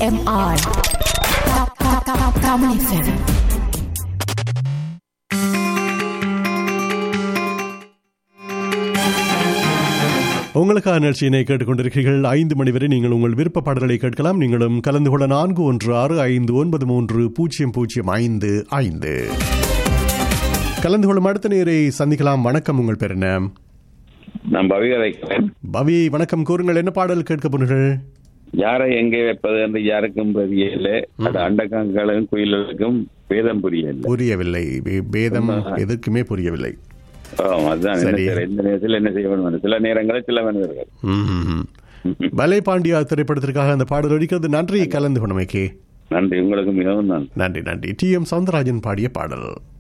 CMR. Tamil FM. உங்களுக்கான நிகழ்ச்சியினை கேட்டுக்கொண்டிருக்கிறீர்கள் ஐந்து மணி வரை நீங்கள் உங்கள் விருப்ப பாடல்களை கேட்கலாம் நீங்களும் கலந்து கொள்ள நான்கு ஒன்று ஆறு ஐந்து ஒன்பது மூன்று பூஜ்ஜியம் பூஜ்ஜியம் ஐந்து ஐந்து கலந்து கொள்ளும் அடுத்த நேரை சந்திக்கலாம் வணக்கம் உங்கள் பேர் என்ன நான் பவிக வைக்கிறேன் பவி வணக்கம் கூறுங்கள் என்ன பாடல் கேட்க போனீர்கள் யாரை எங்கே வைப்பது என்று யாருக்கும் புரியல அது அண்டக்காங்களுக்கும் குயில்களுக்கும் பேதம் புரியல புரியவில்லை வே- பேதம் எதற்குமே புரியவில்லை ஆம், அதுதான் என்ன சரி. செய்ய- எந்த நேரத்தில் என்ன செய்ய வேண்டும் சில நேரங்களில் சில மனிதர்கள் ம்ஹும். பலே பாண்டியா திரைப்படத்திற்காக அந்த பாடல் ஒழிக்கிறது நன்றி கலந்து கொண்டமைக்கு நன்றி உங்களுக்கு மிகவும் நன்றி நன்றி நன்றி டி எம் சவுந்தரராஜன் பாடிய பாடல்